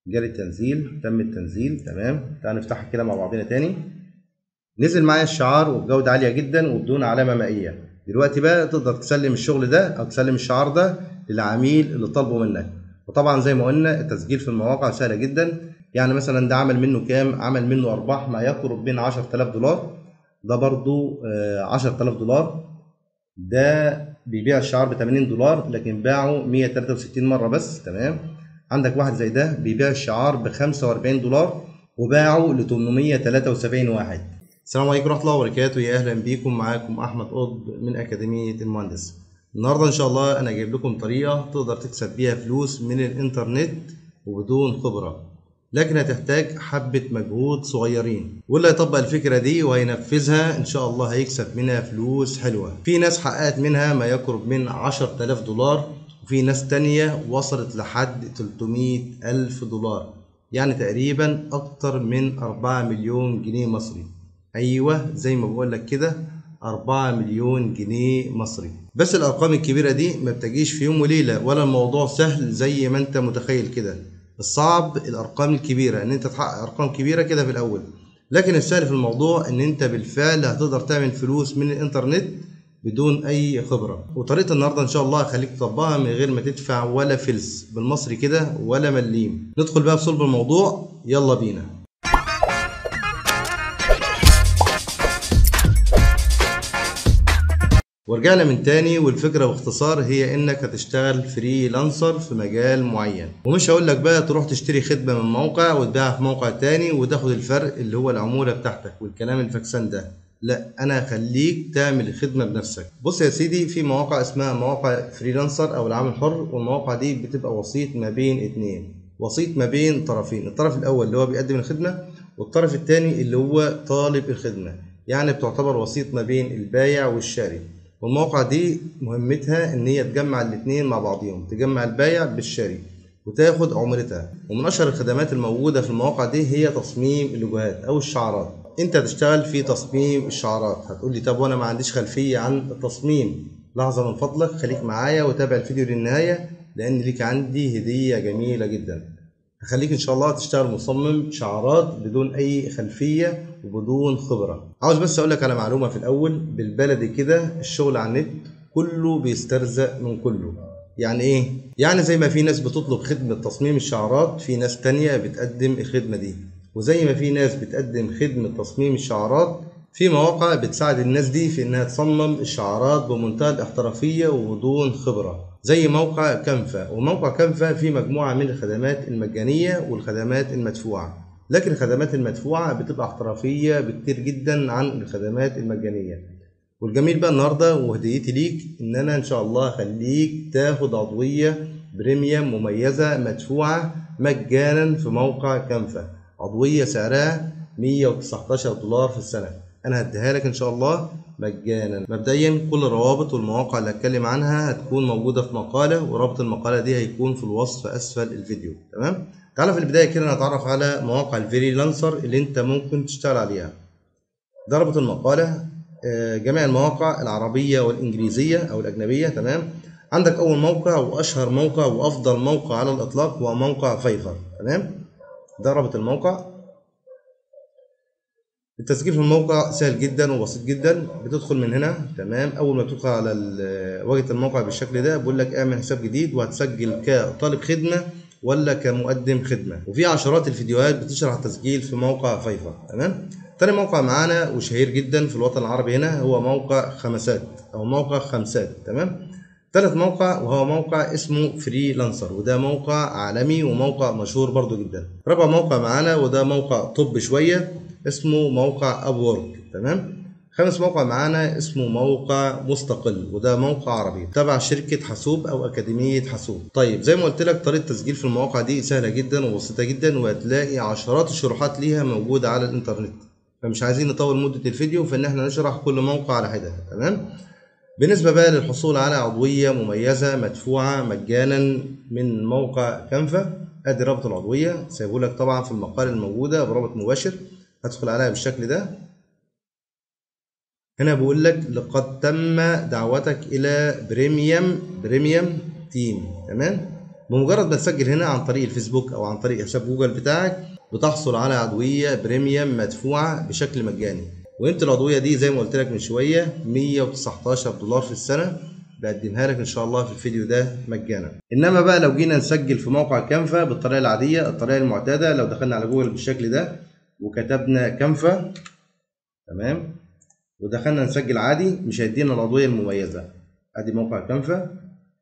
جالي التنزيل تم التنزيل تمام تعال نفتحها كده مع بعضنا تاني نزل معايا الشعار وبجودة عالية جدا وبدون علامة مائية دلوقتي بقى تقدر تسلم الشغل ده او تسلم الشعار ده للعميل اللي طالبه منك وطبعا زي ما قلنا التسجيل في المواقع سهلة جدا يعني مثلا ده عمل منه كام عمل منه ارباح ما يقرب من 10000 دولار ده برضو آه، 10000 دولار ده بيبيع الشعار ب 80 دولار لكن باعه 163 مرة بس تمام عندك واحد زي ده بيبيع الشعار ب 45 دولار وباعه ل 873 واحد السلام عليكم ورحمة الله وبركاته يا أهلا بيكم معاكم أحمد قطب من أكاديمية المهندس النهاردة إن شاء الله أنا جايب لكم طريقة تقدر تكسب بيها فلوس من الإنترنت وبدون خبرة لكن هتحتاج حبة مجهود صغيرين واللي هيطبق الفكرة دي وهينفذها إن شاء الله هيكسب منها فلوس حلوة في ناس حققت منها ما يقرب من 10000 دولار وفي ناس تانية وصلت لحد 300 ألف دولار يعني تقريبا أكتر من 4 مليون جنيه مصري أيوة زي ما بقول لك كده 4 مليون جنيه مصري بس الأرقام الكبيرة دي ما بتجيش في يوم وليلة ولا الموضوع سهل زي ما أنت متخيل كده الصعب الأرقام الكبيرة إن أنت تحقق أرقام كبيرة كده في الأول لكن السهل في الموضوع إن أنت بالفعل هتقدر تعمل فلوس من الإنترنت بدون أي خبرة وطريقة النهاردة إن شاء الله هخليك تطبقها من غير ما تدفع ولا فلس بالمصري كده ولا مليم ندخل بقى في صلب الموضوع يلا بينا ورجعنا من تاني والفكرة باختصار هي انك هتشتغل فريلانسر في مجال معين ومش هقول لك بقى تروح تشتري خدمة من موقع وتبيعها في موقع تاني وتاخد الفرق اللي هو العمولة بتاعتك والكلام الفكسان ده لا انا هخليك تعمل الخدمة بنفسك بص يا سيدي في مواقع اسمها مواقع فريلانسر او العمل الحر والمواقع دي بتبقى وسيط ما بين اتنين وسيط ما بين طرفين الطرف الاول اللي هو بيقدم الخدمة والطرف التاني اللي هو طالب الخدمة يعني بتعتبر وسيط ما بين البايع والشاري والمواقع دي مهمتها ان هي تجمع الاتنين مع بعضهم تجمع البايع بالشاري وتاخد عمولتها ومن اشهر الخدمات الموجوده في المواقع دي هي تصميم اللوجوهات او الشعارات انت هتشتغل في تصميم الشعارات هتقول لي طب وانا ما عنديش خلفيه عن التصميم لحظه من فضلك خليك معايا وتابع الفيديو للنهايه لان ليك عندي هديه جميله جدا هخليك ان شاء الله تشتغل مصمم شعارات بدون اي خلفيه وبدون خبره عاوز بس اقول لك على معلومه في الاول بالبلدي كده الشغل على النت كله بيسترزق من كله يعني ايه يعني زي ما في ناس بتطلب خدمه تصميم الشعارات في ناس تانية بتقدم الخدمه دي وزي ما في ناس بتقدم خدمه تصميم الشعارات في مواقع بتساعد الناس دي في انها تصمم الشعارات بمنتهى الاحترافيه وبدون خبره زي موقع كانفا وموقع كانفا فيه مجموعة من الخدمات المجانية والخدمات المدفوعة لكن الخدمات المدفوعة بتبقى احترافية بكتير جدا عن الخدمات المجانية والجميل بقى النهاردة وهديتي ليك ان انا ان شاء الله اخليك تاخد عضوية بريميوم مميزة مدفوعة مجانا في موقع كانفا عضوية سعرها 119 دولار في السنة انا هديها لك ان شاء الله مجانا مبدئيا كل الروابط والمواقع اللي هتكلم عنها هتكون موجوده في مقاله ورابط المقاله دي هيكون في الوصف اسفل الفيديو تمام تعالى في البدايه كده نتعرف على مواقع الفريلانسر اللي انت ممكن تشتغل عليها ده رابط المقاله جميع المواقع العربيه والانجليزيه او الاجنبيه تمام عندك اول موقع واشهر موقع وافضل موقع على الاطلاق هو موقع فايفر تمام ده رابط الموقع التسجيل في الموقع سهل جدا وبسيط جدا بتدخل من هنا تمام اول ما تدخل على واجهه الموقع بالشكل ده بيقول لك اعمل حساب جديد وهتسجل كطالب خدمه ولا كمقدم خدمه وفي عشرات الفيديوهات بتشرح التسجيل في موقع فايفر تمام تاني موقع معانا وشهير جدا في الوطن العربي هنا هو موقع خمسات او موقع خمسات تمام ثالث موقع وهو موقع اسمه فريلانسر وده موقع عالمي وموقع مشهور برضو جدا رابع موقع معانا وده موقع طب شويه اسمه موقع اب وورك تمام خامس موقع معانا اسمه موقع مستقل وده موقع عربي تبع شركة حاسوب أو أكاديمية حاسوب طيب زي ما قلت لك طريقة التسجيل في المواقع دي سهلة جدا وبسيطة جدا وهتلاقي عشرات الشروحات ليها موجودة على الإنترنت فمش عايزين نطول مدة الفيديو فإن احنا نشرح كل موقع على حدة تمام بالنسبة بقى للحصول على عضوية مميزة مدفوعة مجانا من موقع كانفا ادي رابط العضوية سايبهولك طبعا في المقال الموجودة برابط مباشر هدخل عليها بالشكل ده هنا بيقول لك لقد تم دعوتك الى بريميوم بريميوم تيم تمام بمجرد ما تسجل هنا عن طريق الفيسبوك او عن طريق حساب جوجل بتاعك بتحصل على عضويه بريميوم مدفوعه بشكل مجاني وانت العضويه دي زي ما قلت لك من شويه 119 دولار في السنه بقدمها لك ان شاء الله في الفيديو ده مجانا انما بقى لو جينا نسجل في موقع كانفا بالطريقه العاديه الطريقه المعتاده لو دخلنا على جوجل بالشكل ده وكتبنا كانفا تمام ودخلنا نسجل عادي مش هيدينا العضويه المميزه ادي موقع كانفا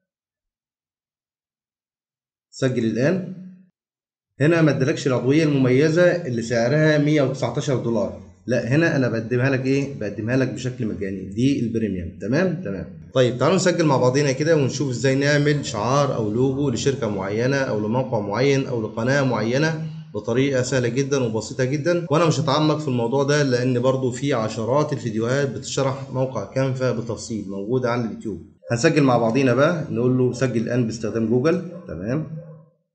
سجل الان هنا ما ادالكش العضويه المميزه اللي سعرها 119 دولار لا هنا انا بقدمها لك ايه بقدمها لك بشكل مجاني دي البريميوم تمام تمام طيب تعالوا نسجل مع بعضينا كده ونشوف ازاي نعمل شعار او لوجو لشركه معينه او لموقع معين او لقناه معينه بطريقه سهله جدا وبسيطه جدا وانا مش هتعمق في الموضوع ده لان برضو في عشرات الفيديوهات بتشرح موقع كانفا بالتفصيل موجوده على اليوتيوب هنسجل مع بعضينا بقى نقول له سجل الان باستخدام جوجل تمام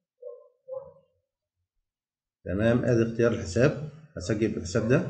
تمام ادي اختيار الحساب هسجل بالحساب ده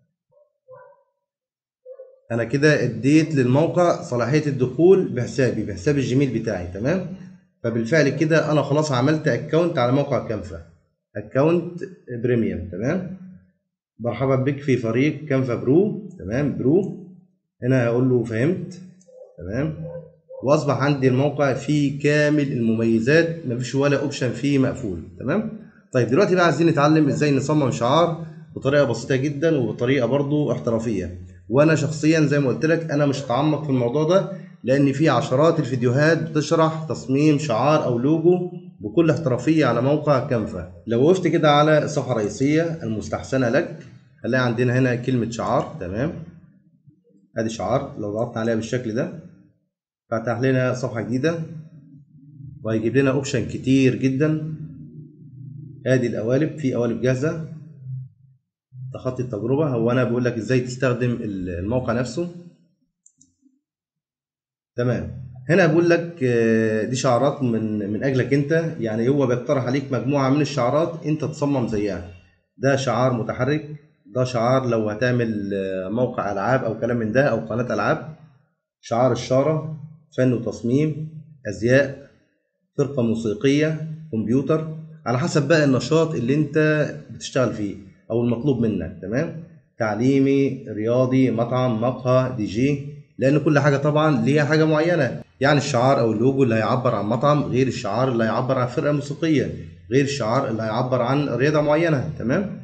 انا كده اديت للموقع صلاحيه الدخول بحسابي بحساب الجيميل بتاعي تمام فبالفعل كده انا خلاص عملت اكونت على موقع كانفا اكونت بريميوم تمام مرحبا بك في فريق كانفا برو تمام برو هنا هقول له فهمت تمام واصبح عندي الموقع فيه كامل المميزات مفيش ولا اوبشن فيه مقفول تمام طيب دلوقتي بقى عايزين نتعلم ازاي نصمم شعار بطريقه بسيطه جدا وبطريقه برضو احترافيه وانا شخصيا زي ما قلت لك انا مش هتعمق في الموضوع ده لان في عشرات الفيديوهات بتشرح تصميم شعار او لوجو بكل احترافيه على موقع كانفا لو وقفت كده على الصفحه الرئيسيه المستحسنه لك هنلاقي عندنا هنا كلمه شعار تمام ادي شعار لو ضغطنا عليها بالشكل ده فتح لنا صفحه جديده وهيجيب لنا اوبشن كتير جدا ادي القوالب في قوالب جاهزه تخطي التجربه هو انا بقول لك ازاي تستخدم الموقع نفسه تمام هنا بقول لك دي شعارات من من اجلك انت يعني هو بيقترح عليك مجموعه من الشعارات انت تصمم زيها ده شعار متحرك ده شعار لو هتعمل موقع العاب او كلام من ده او قناه العاب شعار الشاره فن وتصميم ازياء فرقه موسيقيه كمبيوتر على حسب بقى النشاط اللي انت بتشتغل فيه او المطلوب منك تمام تعليمي رياضي مطعم مقهى دي جي لان كل حاجه طبعا ليها حاجه معينه يعني الشعار او اللوجو اللي هيعبر عن مطعم غير الشعار اللي هيعبر عن فرقه موسيقيه غير الشعار اللي هيعبر عن رياضه معينه تمام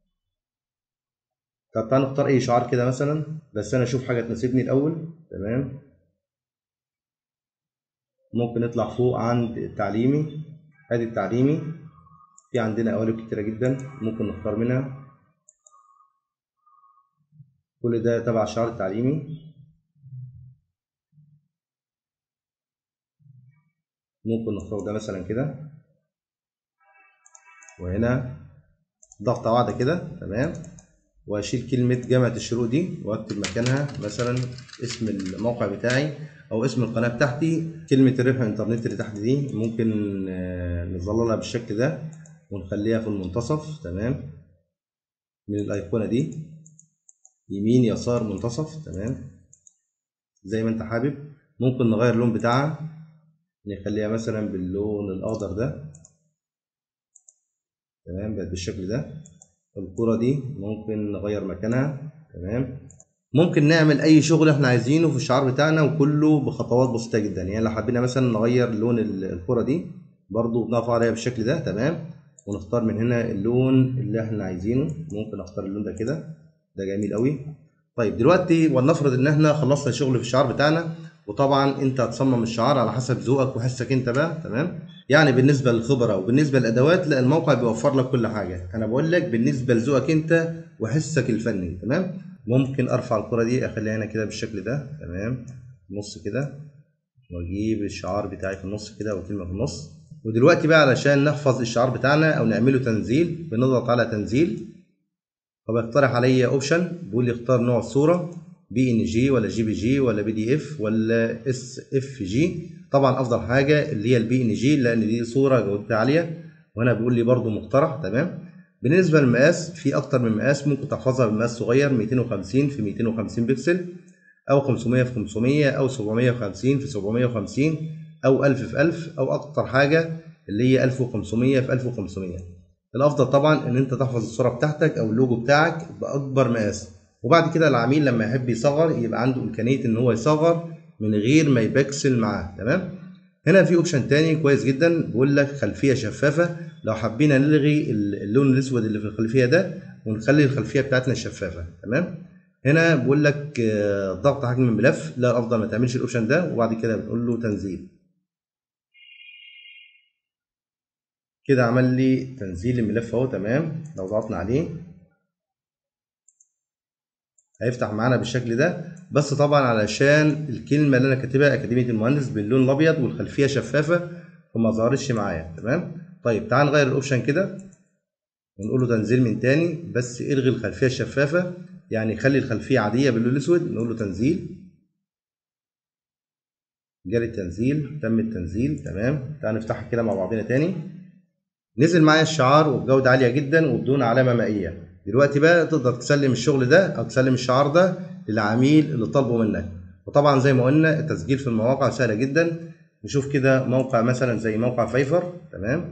طب تعالى نختار اي شعار كده مثلا بس انا اشوف حاجه تناسبني الاول تمام ممكن نطلع فوق عند التعليمي ادي التعليمي في عندنا قوالب كتيرة جدا ممكن نختار منها كل ده تبع الشعار التعليمي ممكن نختار ده مثلا كده وهنا ضغطة واحدة كده تمام واشيل كلمة جامعة الشروق دي واكتب مكانها مثلا اسم الموقع بتاعي او اسم القناة بتاعتي كلمة الربح الانترنت اللي تحت دي ممكن نظللها بالشكل ده ونخليها في المنتصف تمام من الايقونة دي يمين يسار منتصف تمام زي ما انت حابب ممكن نغير اللون بتاعها نخليها مثلا باللون الاخضر ده تمام بقت بالشكل ده الكرة دي ممكن نغير مكانها تمام ممكن نعمل اي شغل احنا عايزينه في الشعار بتاعنا وكله بخطوات بسيطة جدا يعني لو حبينا مثلا نغير لون الكرة دي برضو بنقف عليها بالشكل ده تمام ونختار من هنا اللون اللي احنا عايزينه ممكن اختار اللون ده كده ده جميل قوي طيب دلوقتي ولنفرض ان احنا خلصنا الشغل في الشعار بتاعنا وطبعا انت هتصمم الشعار على حسب ذوقك وحسك انت بقى تمام يعني بالنسبه للخبره وبالنسبه للادوات لا الموقع بيوفر لك كل حاجه انا بقول لك بالنسبه لذوقك انت وحسك الفني تمام ممكن ارفع الكره دي اخليها هنا كده بالشكل ده تمام نص كده واجيب الشعار بتاعي في النص كده وكلمه في النص ودلوقتي بقى علشان نحفظ الشعار بتاعنا او نعمله تنزيل بنضغط على تنزيل فبيقترح عليا اوبشن بيقول لي اختار نوع الصوره بي ان جي ولا جي بي جي ولا بي دي اف ولا اس اف جي طبعا افضل حاجه اللي هي البي ان جي لان دي صوره جودتها عاليه وهنا بيقول لي برده مقترح تمام بالنسبه للمقاس في اكتر من مقاس ممكن تحفظها بمقاس صغير 250 في 250 بكسل او 500 في 500 او 750 في 750 او 1000 في 1000 او اكتر حاجه اللي هي 1500 في 1500 الافضل طبعا ان انت تحفظ الصوره بتاعتك او اللوجو بتاعك باكبر مقاس وبعد كده العميل لما يحب يصغر يبقى عنده امكانيه ان هو يصغر من غير ما يبكسل معاه تمام هنا في اوبشن تاني كويس جدا بيقول لك خلفيه شفافه لو حبينا نلغي اللون الاسود اللي في الخلفيه ده ونخلي الخلفيه بتاعتنا شفافه تمام هنا بيقول لك آه، ضغط حجم الملف لا الافضل ما تعملش الاوبشن ده وبعد كده بنقول له تنزيل كده عمل لي تنزيل الملف اهو تمام لو ضغطنا عليه هيفتح معانا بالشكل ده بس طبعا علشان الكلمه اللي انا كاتبها اكاديميه المهندس باللون الابيض والخلفيه شفافه فما ظهرتش معايا تمام طيب تعال نغير الاوبشن كده ونقول له تنزيل من تاني بس الغي الخلفيه الشفافه يعني خلي الخلفيه عاديه باللون الاسود نقول له تنزيل جاري التنزيل تم التنزيل تمام تعال نفتحها كده مع بعضنا تاني نزل معايا الشعار وبجوده عاليه جدا وبدون علامه مائيه دلوقتي بقى تقدر تسلم الشغل ده او تسلم الشعار ده للعميل اللي طالبه منك وطبعا زي ما قلنا التسجيل في المواقع سهله جدا نشوف كده موقع مثلا زي موقع فايفر تمام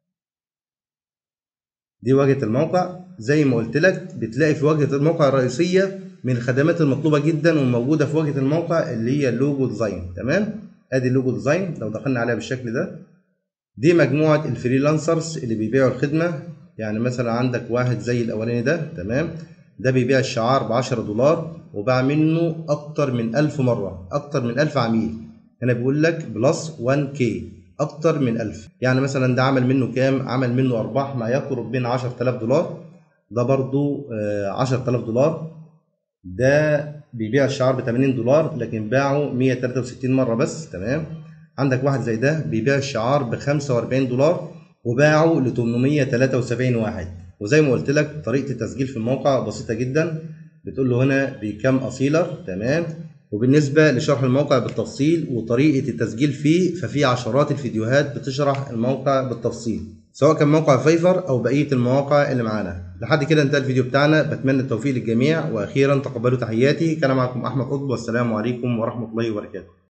دي واجهه الموقع زي ما قلت لك بتلاقي في واجهه الموقع الرئيسيه من الخدمات المطلوبه جدا وموجوده في واجهه الموقع اللي هي اللوجو ديزاين تمام ادي اللوجو ديزاين لو دخلنا عليها بالشكل ده دي مجموعه الفريلانسرز اللي بيبيعوا الخدمه يعني مثلا عندك واحد زي الاولاني ده تمام ده بيبيع الشعار ب 10 دولار وباع منه اكتر من 1000 مره اكتر من 1000 عميل هنا بيقول لك بلس 1 كي اكتر من 1000 يعني مثلا ده عمل منه كام عمل منه ارباح ما يقرب من 10000 دولار ده برضو آه 10000 دولار ده بيبيع الشعار ب 80 دولار لكن باعه 163 مره بس تمام عندك واحد زي ده بيبيع الشعار ب 45 دولار وباعه ل 873 واحد وزي ما قلت لك طريقه التسجيل في الموقع بسيطه جدا بتقول له هنا بكام اصيلر تمام وبالنسبه لشرح الموقع بالتفصيل وطريقه التسجيل فيه ففي عشرات الفيديوهات بتشرح الموقع بالتفصيل سواء كان موقع فايفر او بقيه المواقع اللي معانا لحد كده انتهى الفيديو بتاعنا بتمنى التوفيق للجميع واخيرا تقبلوا تحياتي كان معكم احمد قطب والسلام عليكم ورحمه الله وبركاته